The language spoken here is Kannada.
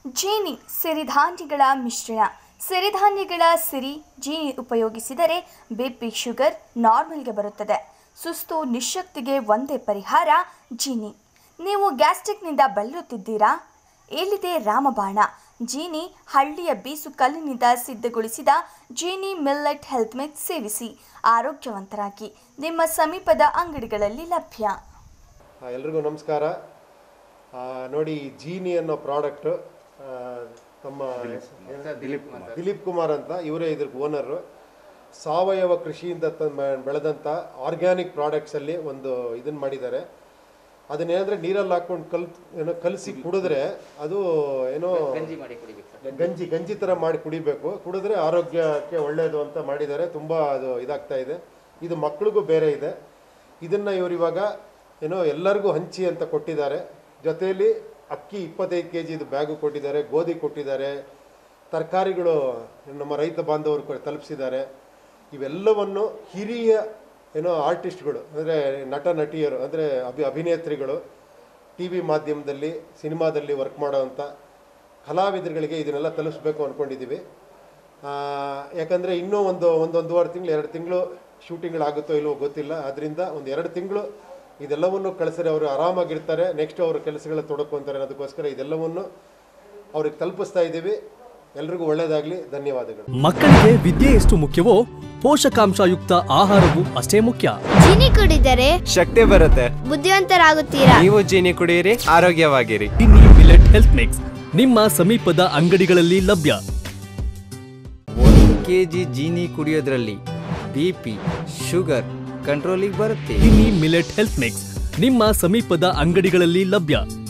ಜೇನಿ ಸಿರಿಧಾನ್ಯಗಳ ಮಿಶ್ರಣ ಸಿರಿಧಾನ್ಯಗಳ ಸಿರಿ ಜೇನಿ ಉಪಯೋಗಿಸಿದರೆ ಬಿಪಿ ಶುಗರ್ ನಾರ್ಮಲ್ಗೆ ಬರುತ್ತದೆ ಸುಸ್ತು ನಿಶಕ್ತಿಗೆ ಒಂದೇ ಪರಿಹಾರ ಜೀನಿ ನೀವು ಗ್ಯಾಸ್ಟ್ರಿಕ್ನಿಂದ ಬಳಲುತ್ತಿದ್ದೀರಾ ಎಲ್ಲಿದೆ ರಾಮಬಾಣ ಜೀನಿ ಹಳ್ಳಿಯ ಬೀಸು ಕಲ್ಲಿನಿಂದ ಸಿದ್ಧಗೊಳಿಸಿದ ಜೀನಿ ಮಿಲ್ಲೆಟ್ ಹೆಲ್ತ್ ಮಿಕ್ಸ್ ಸೇವಿಸಿ ಆರೋಗ್ಯವಂತರಾಗಿ ನಿಮ್ಮ ಸಮೀಪದ ಅಂಗಡಿಗಳಲ್ಲಿ ಲಭ್ಯ ಆ, ಎಲ್ರಿಗೂ ನಮಸ್ಕಾರ ಆ, ನೋಡಿ ಈ ಜೀನಿ ಅನ್ನೋ ಪ್ರಾಡಕ್ಟ್ ತಮ್ಮ ದಿಲೀಪ್ ಕುಮಾರ್ ದಿಲೀಪ್ ಕುಮಾರ್ ಅಂತ ಇವರೇ ಇದ್ರ ಓನರು ಸಾವಯವ ಕೃಷಿಯಿಂದ ತ- ಬೆಳೆದಂಥ ಆರ್ಗ್ಯಾನಿಕ್ ಪ್ರಾಡಕ್ಟ್ಸಲ್ಲಿ ಒಂದು ಇದನ್ನು ಮಾಡಿದ್ದಾರೆ ಅದನ್ನೇನಂದ್ರೆ ನೀರಲ್ಲಿ ಹಾಕೊಂಡು ಕಲ್ ಏನೋ ಕಲಸಿ ಕುಡಿದ್ರೆ ಅದು ಏನೋ ಗಂಜಿ ಮಾಡಿ ಕುಡಿಬೇಕು ಸರ್ ಗಂಜಿ ಗಂಜಿ ಥರ ಮಾಡಿ ಕುಡಿಬೇಕು ಕುಡಿದ್ರೆ ಆರೋಗ್ಯಕ್ಕೆ ಒಳ್ಳೆಯದು ಅಂತ ಮಾಡಿದ್ದಾರೆ ತುಂಬ ಅದು ಇದಾಗ್ತಾ ಇದೆ ಇದು ಮಕ್ಳಿಗೂ ಬೇರೆ ಇದೆ ಇದನ್ನು ಇವರು ಇವಾಗ ಏನೋ ಎಲ್ಲರಿಗೂ ಹಂಚಿ ಅಂತ ಕೊಟ್ಟಿದ್ದಾರೆ ಜೊತೆಯಲ್ಲಿ ಅಕ್ಕಿ ಇಪ್ಪತ್ತೈದು ಕೆ ಜಿದು ಬ್ಯಾಗು ಕೊಟ್ಟಿದ್ದಾರೆ ಗೋಧಿ ಕೊಟ್ಟಿದ್ದಾರೆ ತರಕಾರಿಗಳು ನಮ್ಮ ರೈತ ಬಾಂಧವರು ಕೊ- ತಲುಪಿಸಿದ್ದಾರೆ ಇವೆಲ್ಲವನ್ನು ಹಿರಿಯ ಏನೋ ಆರ್ಟಿಸ್ಟ್ಗಳು ಅಂದರೆ ನಟ ನಟಿಯರು ಅಂದರೆ ಅಭಿ ಅಭಿನೇತ್ರಿಗಳು ಟಿ ವಿ ಮಾಧ್ಯಮದಲ್ಲಿ ಸಿನಿಮಾದಲ್ಲಿ ವರ್ಕ್ ಮಾಡೋವಂಥ ಕಲಾವಿದರುಗಳಿಗೆ ಇದನ್ನೆಲ್ಲ ತಲುಪಿಸ್ಬೇಕು ಅಂದ್ಕೊಂಡಿದ್ದೀವಿ ಯಾಕಂದರೆ ಇನ್ನೂ ಒಂದು ಒಂದೊಂದುವರೆ ತಿಂಗಳು ಎರಡು ತಿಂಗಳು ಶೂಟಿಂಗ್ಗಳಾಗುತ್ತೋ ಇಲ್ವೋ ಗೊತ್ತಿಲ್ಲ ಅದರಿಂದ ಒಂದು ಎರಡು ತಿಂಗಳು ಇದೆಲ್ಲವನ್ನು ಕಳಿಸಿದ್ರೆ ಅವರು ಆರಾಮಾಗಿರ್ತಾರೆ ನೆಕ್ಸ್ಟ್ ಅವ್ರ ಕೆಲಸಗಳ ತೊಡಕೊಂತಾರೆ ಅದಕ್ಕೋಸ್ಕರ ಇದೆಲ್ಲವನ್ನು ಅವ್ರಿಗೆ ತಲುಪಿಸ್ತಾ ಇದ್ದೀವಿ ಎಲ್ರಿಗೂ ಒಳ್ಳೆಯದಾಗಲಿ ಧನ್ಯವಾದಗಳು ಮಕ್ಕಳಿಗೆ ವಿದ್ಯೆ ಎಷ್ಟು ಮುಖ್ಯವೋ ಪೋಷಕಾಂಶಯುಕ್ತ ಆಹಾರವೂ ಅಷ್ಟೇ ಮುಖ್ಯ ಜೀನಿ ಕುಡಿದರೆ ಶಕ್ತಿ ಬರುತ್ತೆ ಬುದ್ಧಿವಂತರಾಗುತ್ತೀರಾ ನೀವು ಜೀನಿ ಕುಡಿಯಿರಿ ಆರೋಗ್ಯವಾಗಿರಿ ಟಿನಿ ಮಿಲೆಟ್ ಹೆಲ್ತ್ ಮಿಕ್ಸ್ ನಿಮ್ಮ ಸಮೀಪದ ಅಂಗಡಿಗಳಲ್ಲಿ ಲಭ್ಯ ಒಂದು ಕೆ ಜಿ ಜೀನಿ ಕುಡಿಯೋದ್ರಲ್ಲಿ ಬಿ ಪಿ ಶುಗರ್ ಕಂಟ್ರೋಲಿಗೆ ಬರುತ್ತೆ ಟಿನಿ ಮಿಲೆಟ್ ಹೆಲ್ತ್ ಮಿಕ್ಸ್ ನಿಮ್ಮ ಸಮೀಪದ ಅಂಗಡಿಗಳಲ್ಲಿ ಲಭ್ಯ